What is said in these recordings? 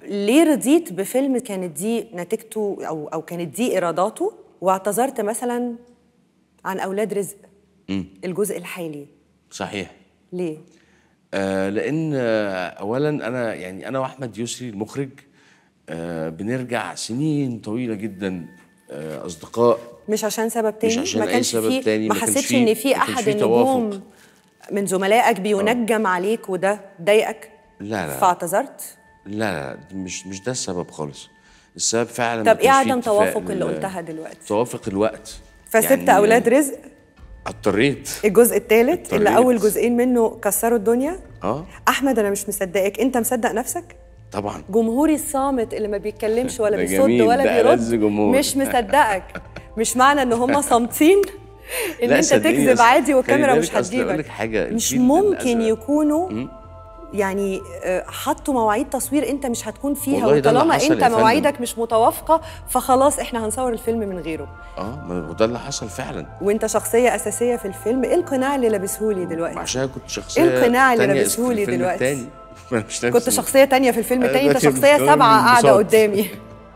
ليه رضيت بفيلم كانت دي نتيجته او او كانت دي ايراداته واعتذرت مثلا عن اولاد رزق الجزء الحالي صحيح ليه آه لان آه اولا انا يعني انا واحمد يسري المخرج آه بنرجع سنين طويله جدا آه اصدقاء مش عشان سبب تاني مش عشان ما أي كانش سبب فيه تاني، ما ما كانش حسيتش فيه- ان في ما كانش احد فيه النجوم توافق. من زملائك بينجم عليك وده ضايقك لا لا فاعتذرت لا لا مش مش ده السبب خالص السبب فعلا طب ما ايه كانش فيه عدم اتفاق توافق اللي لل- قلتها دلوقتي توافق الوقت فسبت يعني اولاد رزق اضطريت الجزء الثالث اللي اضطريت. اول جزئين منه كسروا الدنيا اه احمد انا مش مصدقك انت مصدق نفسك طبعا جمهوري الصامت اللي ما بيتكلمش ولا ده بيصد جميل، ولا ده بيرد ألذ جمهور. مش مصدقك مش معنى ان هم صامتين ان لا، انت صدقيني تكذب أصل- عادي والكاميرا خلي مش بالك أصل أقول هتجيبك لك حاجة، مش الفيل ممكن الأزرق- يكونوا يعني آه، حطوا مواعيد تصوير انت مش هتكون فيها والله ده اللي وطالما حصل انت يا فندم. مواعيدك مش متوافقه فخلاص احنا هنصور الفيلم من غيره اه ما هو ده اللي حصل فعلا وانت شخصيه اساسيه في الفيلم ايه القناع اللي لابسهولي دلوقتي عشان أنا كنت شخصيه إيه القناع اللي تانية لابسهولي في الفيلم دلوقتي؟ التاني. ما أنا مش كنت نفسي. شخصيه تانية في الفيلم أنا التاني انت دلوقتي شخصيه بتكلم سبعه قاعده بانبساط. قدامي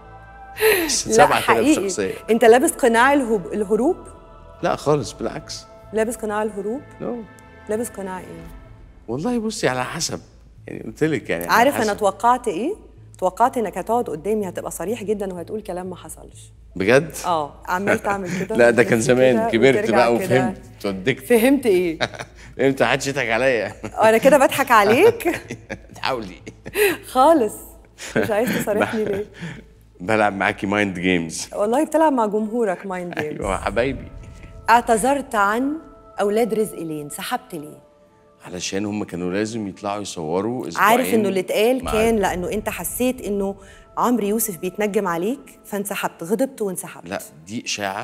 لا سبعة كده حقيقي بشخصيه انت لابس قناع الهب... الهروب لا خالص بالعكس لابس قناع الهروب نو لابس قناع ايه والله بصي على حسب يعني قلت لك يعني على عارف انا حسب. توقعت ايه توقعت انك هتقعد قدامي هتبقى صريح جدا وهتقول كلام ما حصلش بجد اه عمال تعمل كده لا ده كان وتلف زمان كده كبرت وترجع بقى كده. وفهمت اتودكت فهمت ايه فهمت محدش يضحك عليا انا كده بضحك عليك تحاولي خالص مش عايز تصارحني ليه بلعب معاكي مايند جيمز والله بتلعب مع جمهورك مايند جيمز ايوه حبايبي اعتذرت عن اولاد رزق ليه انسحبت ليه علشان هم كانوا لازم يطلعوا يصوروا اسبوعين عارف انه اللي اتقال مع- كان لانه انت حسيت انه عمرو يوسف بيتنجم عليك فانسحبت غضبت وانسحبت لا دي اشاعه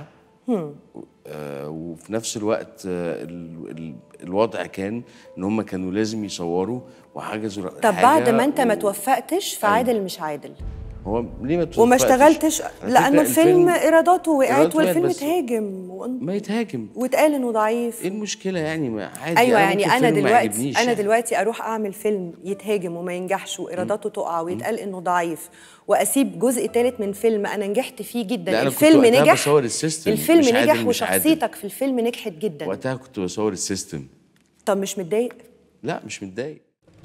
آه وفي نفس الوقت آه ال ال الوضع كان ان هم كانوا لازم يصوروا وحجزوا طب حاجة بعد ما انت ما و- توفقتش فعادل مش عادل هو ليه ما وما توفقتش؟ اشتغلتش على لانه فكرة الفيلم ايراداته وقعت إيراداته وقعت والفيلم بس- اتهاجم وان- ما يتهاجم واتقال انه ضعيف ايه المشكله يعني ما عادي ايوه أنا يعني ممكن انا فيلم ما دلوقتي يعجبنيش انا يعني. دلوقتي اروح اعمل فيلم يتهاجم وما ينجحش وايراداته تقع ويتقال انه ضعيف واسيب جزء ثالث من فيلم انا نجحت فيه جدا لا، أنا كنت الفيلم وقتها نجح بصور السيستم، الفيلم مش عادل، نجح مش عادل. وشخصيتك في الفيلم نجحت جدا وقتها كنت بصور السيستم طب مش متضايق لا مش متضايق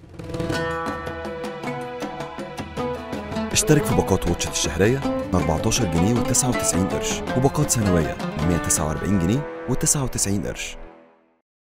اشترك في باقات واتشت الشهرية ب 14 جنيه و99 قرش وباقات سنوية ب 149 جنيه و99 قرش